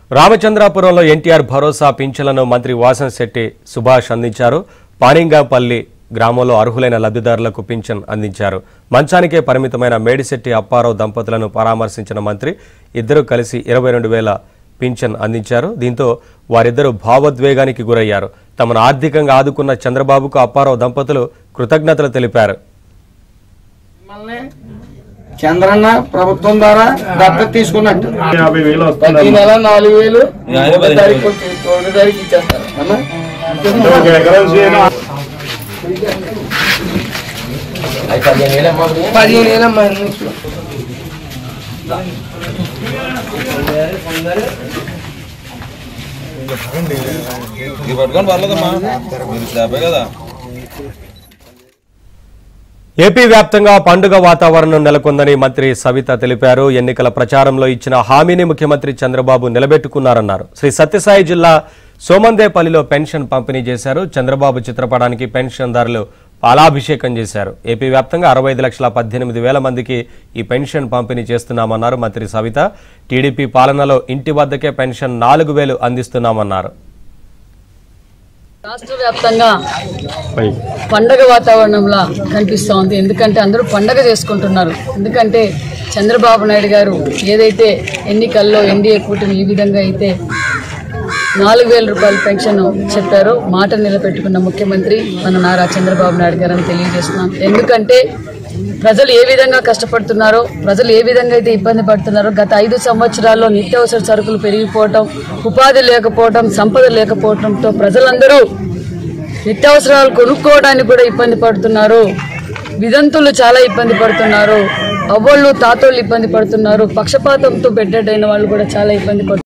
రామచంద్రాపురంలో ఎన్టీఆర్ భరోసా పింఛన్లను మంత్రి వాసన్ శెట్టి సుభాష్ అందించారు పానింగాపల్లి గ్రామంలో అర్హులైన లబ్ధిదారులకు పింఛన్ అందించారు మంచానికే పరిమితమైన మేడిశెట్టి అప్పారావు దంపతులను పరామర్శించిన మంత్రి ఇద్దరు కలిసి ఇరవై రెండు వేల పింఛన్ అందించారు దీంతో వారిద్దరూ భావోద్వేగానికి గురయ్యారు తమను ఆర్థికంగా ఆదుకున్న చంద్రబాబుకు అప్పారావు దంపతులు కృతజ్ఞతలు తెలిపారు మిమ్మల్ని చంద్రన్న ప్రభుత్వం ద్వారా దత్తత తీసుకున్నట్టు యాభై వేలు ప్రతి వస్తుంది నెల నాలుగు వేలు ఒకటో తారీఖు వచ్చి- ఒకటో తారీఖు ఇచ్చేస్తారు అమ్మా ఒక ఎకరం చేయను పదిహేను వేలమ్మా ఇది పట్టుకొని పర్లేదమ్మా మీరు స్లాబే కదా ఏపీ వ్యాప్తంగా పండుగ వాతావరణం నెలకొందని మంత్రి సవిత తెలిపారు ఎన్నికల ప్రచారంలో ఇచ్చిన హామీని ముఖ్యమంత్రి చంద్రబాబు నిలబెట్టుకున్నారన్నారు శ్రీ సత్యసాయి జిల్లా సోమందేపల్లిలో పెన్షన్ పంపిణీ చేశారు చంద్రబాబు చిత్రపటానికి పెన్షన్దారులు పాలాభిషేకం చేశారు ఏపీ వ్యాప్తంగా అరవై ఐదు లక్షల పద్దెనిమిది వేల మందికి ఈ పెన్షన్ పంపిణీ చేస్తున్నామన్నారు మంత్రి సవిత టీడీపీ పాలనలో ఇంటి వద్దకే పెన్షన్ నాలుగు వేలు అందిస్తున్నామన్నారు రాష్ట్ర వ్యాప్తంగా పండగ వాతావరణంలా కనిపిస్తూ ఉంది ఎందుకంటే అందరూ పండగ చేసుకుంటున్నారు ఎందుకంటే చంద్రబాబు నాయుడు గారు ఏదైతే ఎన్నికల్లో ఎన్డీఏ కూటమి ఈ విధంగా అయితే నాలుగు వేల రూపాయల పెన్షన్ చెప్పారో మాట నిలబెట్టుకున్న ముఖ్యమంత్రి మన నారా చంద్రబాబు నాయుడు గారు అని తెలియజేస్తున్నాం ఎందుకంటే ప్రజలు ఏ విధంగా కష్టపడుతున్నారో ప్రజలు ఏ విధంగా అయితే ఇబ్బంది పడుతున్నారో గత ఐదు సంవత్సరాల్లో నిత్యావసర సరుకులు పెరిగిపోవటం ఉపాధి లేకపోవటం సంపద లేకపోవటంతో ప్రజలందరూ నిత్యావసరాలు కొనుక్కోవడానికి కూడా ఇబ్బంది పడుతున్నారు విదంతులు చాలా ఇబ్బంది పడుతున్నారు అవ్వళ్ళు తాతోళ్ళు ఇబ్బంది పడుతున్నారు పక్షపాతంతో బెడ్డెడ్ అయిన వాళ్ళు కూడా చాలా ఇబ్బంది పడుతున్నారు